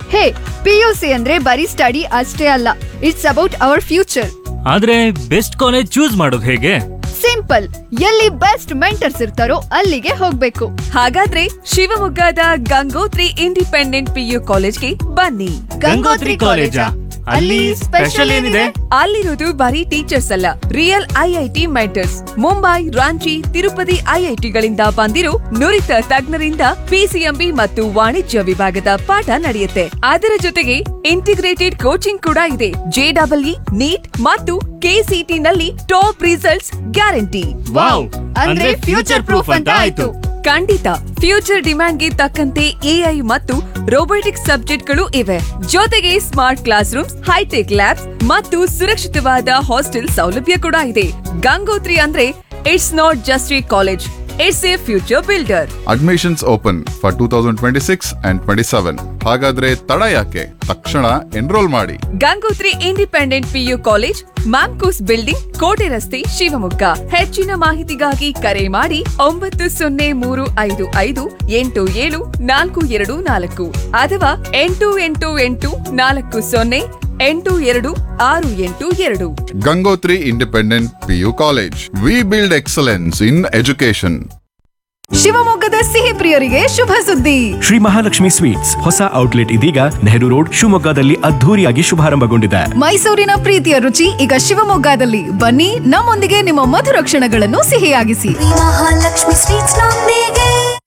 ಹೇ P U C ಅಂದ್ರೆ ಬರೀ study ಅಷ್ಟೇ ಅಲ್ಲ ಇಟ್ಸ್ ಅಬೌಟ್ ಅವರ್ ಫ್ಯೂಚರ್ ಆದ್ರೆ ಬೆಸ್ಟ್ ಕಾಲೇಜ್ ಚೂಸ್ ಮಾಡೋದು ಹೇಗೆ ಸಿಂಪಲ್ ಎಲ್ಲಿ ಬೆಸ್ಟ್ ಮೆಂಟರ್ಸ್ ಇರ್ತಾರೋ ಅಲ್ಲಿಗೆ ಹೋಗ್ಬೇಕು ಹಾಗಾದ್ರೆ ಶಿವಮೊಗ್ಗದ ಗಂಗೋತ್ರಿ ಇಂಡಿಪೆಂಡೆಂಟ್ ಪಿಯು ಕಾಲೇಜ್ಗೆ ಬನ್ನಿ ಗಂಗೋತ್ರಿ ಕಾಲೇಜಾ? ಅಲ್ಲಿ ಸ್ಪೆಷಲ್ ಏನಿದೆ? ಅಲ್ಲಿರೋದು ಬರೀ ಟೀಚರ್ಸ್ ಅಲ್ಲ real IIT mentors Mumbai Ranchi Tirupati ಐಐಟಿಗಳಿಂದ ಬಂದಿರೋ ನುರಿತ ತಜ್ಞರಿಂದ ಪಿಸಿಎಂಬಿ ಮತ್ತು ವಾಣಿಜ್ಯ ವಿಭಾಗದ ಪಾಠ ನಡೆಯುತ್ತೆ ಅದರ ಜೊತೆಗೆ ಇಂಟಿಗ್ರೇಟೆಡ್ ಕೋಚಿಂಗ್ ಕೂಡ ಇದೆ ಜೆಡಬ್ಲ್ಇ ನೀಟ್ ಮತ್ತು ಕೆಸಿಟಿ ನಲ್ಲಿ ಟಾಪ್ ರಿಸಲ್ಟ್ಸ್ ಗ್ಯಾರಂಟಿ ವಾವ್ ಅಂದ್ರೆ ಫ್ಯೂಚರ್ ಪ್ರೂಫ್ ಅಂತ ಆಯ್ತು ಖಂಡಿತ ಫ್ಯೂಚರ್ ಡಿಮ್ಯಾಂಡ್ಗೆ ತಕ್ಕಂತೆ ಎಐ ಮತ್ತು ರೋಬೋಟಿಕ್ಸ್ ಸಬ್ಜೆಕ್ಟ್ಗಳು ಇವೆ ಜೊತೆಗೆ smart classrooms high tech labs ಮತ್ತು ಸುರಕ್ಷಿತವಾದ ಹಾಸ್ಟೆಲ್ ಸೌಲಭ್ಯ ಕೂಡ ಇದೆ ಗಂಗೋತ್ರಿ ಅಂದ್ರೆ it's not just a college it's a future builder admissions open for two thousand twenty six and twenty seven ಹಾಗಾದ್ರೆ ತಡ ಯಾಕೆ ತಕ್ಷಣ ಎನ್ರೋಲ್ ಮಾಡಿ Gangotri independent PU college MAMCOS building ಕೋಟೆ ರಸ್ತೆ ಶಿವಮೊಗ್ಗ ಹೆಚ್ಚಿನ ಮಾಹಿತಿಗಾಗಿ ಕರೆ ಮಾಡಿ ಒಂಬತ್ತು ಸೊನ್ನೆ ಮೂರು ಐದು ಐದು ಎಂಟು ಏಳು ನಾಲ್ಕು ಎರಡು ನಾಲ್ಕು ಅಥವಾ ಎಂಟು ಎಂಟು ಎಂಟು ನಾಲ್ಕು ಸೊನ್ನೆ ಎಂಟು ಎರಡು ಆರು ಎಂಟು ಎರಡು Gangotri independent PU college we build excellence in education ಶಿವಮೊಗ್ಗದ ಸಿಹಿ ಪ್ರಿಯರಿಗೆ ಶುಭ ಸುದ್ದಿ ಶ್ರೀ ಮಹಾಲಕ್ಷ್ಮಿ ಸ್ವೀಟ್ಸ್ ಹೊಸ ಔಟ್ಲೆಟ್ ಇದೀಗ ನೆಹರು ರೋಡ್ ಶಿವಮೊಗ್ಗದಲ್ಲಿ ಅದ್ಧೂರಿಯಾಗಿ ಶುಭಾರಂಭಗೊಂಡಿದೆ ಮೈಸೂರಿನ ಪ್ರೀತಿಯ ರುಚಿ ಈಗ ಶಿವಮೊಗ್ಗದಲ್ಲಿ ಬನ್ನಿ ನಮ್ಮೊಂದಿಗೆ ನಿಮ್ಮ ಮಧುರ ಕ್ಷಣಗಳನ್ನು ಸಿಹಿಯಾಗಿಸಿ ಮಹಾಲಕ್ಷ್ಮಿ ಸ್ವೀಟ್ಸ್ ನೊಂದಿಗೆ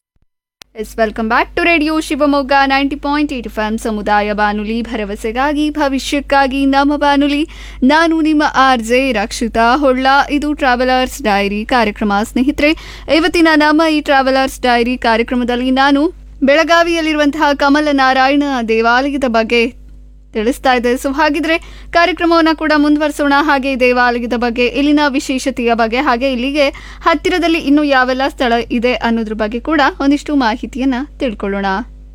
yes welcome back to radio Shivamogga ninety point eight F ಸಮುದಾಯ ಬಾನುಲಿ ಭರವಸೆಗಾಗಿ ಭವಿಷ್ಯಕ್ಕಾಗಿ ನಮ್ಮ ಬಾನುಲಿ ನಾನು ನಿಮ್ಮ ಆರ್ ಜೆ ರಕ್ಷಿತಾ ಹೊಳ್ಳ ಇದು ಟ್ರಾವೆಲರ್ಸ್ ಡೈರಿ ಕಾರ್ಯಕ್ರಮ ಸ್ನೇಹಿತರೆ ಇವತ್ತಿನ ನಮ್ಮ ಈ ಟ್ರಾವೆಲರ್ಸ್ ಡೈರಿ ಕಾರ್ಯಕ್ರಮದಲ್ಲಿ ನಾನು ಬೆಳಗಾವಿಯಲ್ಲಿರುವಂತಹ ಕಮಲ ನಾರಾಯಣ ದೇವಾಲಯದ ಬಗ್ಗೆ ತಿಳಿಸ್ತಾ ಇದೆ ಸೊ ಹಾಗಿದ್ರೆ ಕಾರ್ಯಕ್ರಮವನ್ನು ಕೂಡ ಮುಂದುವರಿಸೋಣ ಹಾಗೆ ಈ ದೇವಾಲಯದ ಬಗ್ಗೆ ಇಲ್ಲಿನ ವಿಶೇಷತೆಯ ಬಗ್ಗೆ ಹಾಗೆ ಇಲ್ಲಿಗೆ ಹತ್ತಿರದಲ್ಲಿ ಇನ್ನು ಯಾವೆಲ್ಲ ಸ್ಥಳ ಇದೆ ಅನ್ನೋದ್ರ ಬಗ್ಗೆ ಕೂಡ ಒಂದಿಷ್ಟು ಮಾಹಿತಿಯನ್ನ ತಿಳ್ಕೊಳ್ಳೋಣ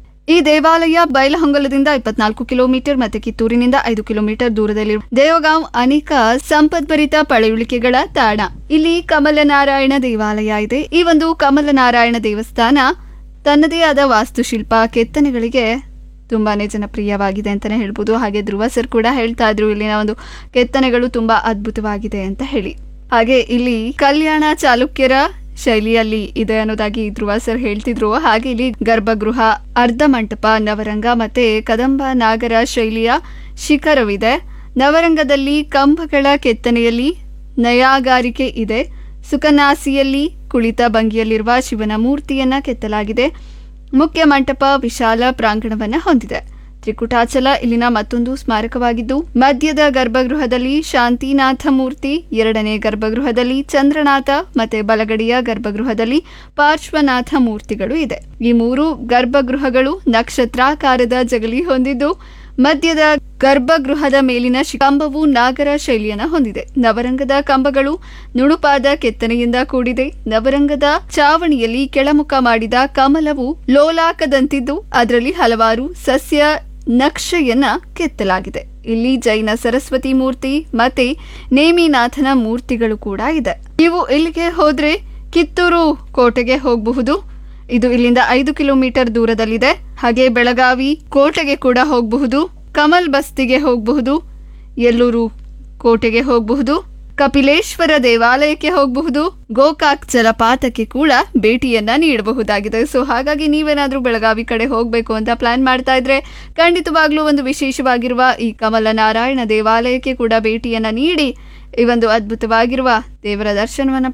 ಈ ದೇವಾಲಯ ಬೈಲಹೊಂಗಲದಿಂದ ಇಪ್ಪತ್ನಾಲ್ಕು ಕಿಲೋಮೀಟರ್ ಮತ್ತೆ ಕಿತ್ತೂರಿನಿಂದ ಐದು ಕಿಲೋಮೀಟರ್ ದೂರದಲ್ಲಿ ದೇವಗಾಂವ್ ಅನೇಕ ಸಂಪದ್ಭರಿತ ಪಳೆಯುಳಿಕೆಗಳ ತಾಣ ಇಲ್ಲಿ ಕಮಲನಾರಾಯಣ ದೇವಾಲಯ ಇದೆ ಈ ಒಂದು ಕಮಲನಾರಾಯಣ ದೇವಸ್ಥಾನ ತನ್ನದೇ ಆದ ವಾಸ್ತುಶಿಲ್ಪ ಕೆತ್ತನೆಗಳಿಗೆ ತುಂಬಾನೇ ಜನಪ್ರಿಯವಾಗಿದೆ ಅಂತಾನೆ ಹೇಳ್ಬೋದು ಹಾಗೆ ಧ್ರುವ ಸರ್ ಕೂಡ ಹೇಳ್ತಾ ಇದ್ರು ಇಲ್ಲಿನ ಒಂದು ಕೆತ್ತನೆಗಳು ತುಂಬಾ ಅದ್ಭುತವಾಗಿದೆ ಅಂತ ಹೇಳಿ ಹಾಗೆ ಇಲ್ಲಿ ಕಲ್ಯಾಣ ಚಾಲುಕ್ಯರ ಶೈಲಿಯಲ್ಲಿ ಇದೆ ಅನ್ನೋದಾಗಿ ಧ್ರುವ ಸರ್ ಹೇಳ್ತಿದ್ರು ಹಾಗೆ ಇಲ್ಲಿ ಗರ್ಭಗೃಹ ಅರ್ಧ ಮಂಟಪ ನವರಂಗ ಮತ್ತೆ ಕದಂಬ ನಾಗರ ಶೈಲಿಯ ಶಿಖರವಿದೆ ನವರಂಗದಲ್ಲಿ ಕಂಬಗಳ ಕೆತ್ತನೆಯಲ್ಲಿ ನಯಾಗಾರಿಕೆ ಇದೆ ಸುಕನಾಸಿಯಲ್ಲಿ ಕುಳಿತ ಭಂಗಿಯಲ್ಲಿರುವ ಶಿವನ ಮೂರ್ತಿಯನ್ನ ಕೆತ್ತಲಾಗಿದೆ ಮುಖ್ಯ ಮಂಟಪ ವಿಶಾಲ ಪ್ರಾಂಗಣವನ್ನ ಹೊಂದಿದೆ ತ್ರಿಕುಟಾಚಲ ಇಲ್ಲಿನ ಮತ್ತೊಂದು ಸ್ಮಾರಕವಾಗಿದ್ದು ಮಧ್ಯದ ಗರ್ಭಗೃಹದಲ್ಲಿ ಶಾಂತಿನಾಥ ಮೂರ್ತಿ ಎರಡನೇ ಗರ್ಭಗೃಹದಲ್ಲಿ ಚಂದ್ರನಾಥ ಮತ್ತೆ ಬಲಗಡೆಯ ಗರ್ಭಗೃಹದಲ್ಲಿ ಪಾರ್ಶ್ವನಾಥ ಮೂರ್ತಿಗಳು ಇದೆ ಈ ಮೂರು ಗರ್ಭಗೃಹಗಳು ನಕ್ಷತ್ರಾಕಾರದ ಜಗಲಿ ಹೊಂದಿದ್ದು ಮಧ್ಯದ ಗರ್ಭಗೃಹದ ಮೇಲಿನ ಶಿ- ಕಂಬವು ನಾಗರ ಶೈಲಿಯನ್ನ ಹೊಂದಿದೆ ನವರಂಗದ ಕಂಬಗಳು ನುಣುಪಾದ ಕೆತ್ತನೆಯಿಂದ ಕೂಡಿದೆ ನವರಂಗದ ಚಾವಣಿಯಲ್ಲಿ ಕೆಳಮುಖ ಮಾಡಿದ ಕಮಲವು ಲೋಲಾಕದಂತಿದ್ದು ಅದರಲ್ಲಿ ಹಲವಾರು ಸಸ್ಯ ನಕ್ಷೆಯನ್ನ ಕೆತ್ತಲಾಗಿದೆ ಇಲ್ಲಿ ಜೈನ ಸರಸ್ವತಿ ಮೂರ್ತಿ ಮತ್ತೆ ನೇಮಿನಾಥನ ಮೂರ್ತಿಗಳು ಕೂಡ ಇದೆ ನೀವು ಇಲ್ಲಿಗೆ ಹೋದ್ರೆ ಕಿತ್ತೂರು ಕೋಟೆಗೆ ಹೋಗಬಹುದು ಇದು ಇಲ್ಲಿಂದ ಐದು ಕಿಲೋಮೀಟರ್ ದೂರದಲ್ಲಿದೆ ಹಾಗೆ ಬೆಳಗಾವಿ ಕೋಟೆಗೆ ಕೂಡ ಹೋಗಬಹುದು ಕಮಲ್ ಬಸ್ತಿಗೆ ಹೋಗಬಹುದು ಎಲ್ಲೂರು ಕೋಟೆಗೆ ಹೋಗಬಹುದು ಕಪಿಲೇಶ್ವರ ದೇವಾಲಯಕ್ಕೆ ಹೋಗಬಹುದು ಗೋಕಾಕ್ ಜಲಪಾತಕ್ಕೆ ಕೂಡ ಭೇಟಿಯನ್ನ ನೀಡಬಹುದಾಗಿದೆ ಸೊ ಹಾಗಾಗಿ ನೀವೇನಾದ್ರೂ ಬೆಳಗಾವಿ ಕಡೆ ಹೋಗಬೇಕು ಅಂತ ಪ್ಲಾನ್ ಮಾಡ್ತಾ ಇದ್ರೆ ಖಂಡಿತವಾಗ್ಲೂ ಒಂದು ವಿಶೇಷವಾಗಿರುವ ಈ ಕಮಲ ನಾರಾಯಣ ದೇವಾಲಯಕ್ಕೆ ಕೂಡ ಭೇಟಿಯನ್ನ ನೀಡಿ ಈ ಒಂದು ಅದ್ಭುತವಾಗಿರುವ ದೇವರ ದರ್ಶನವನ್ನ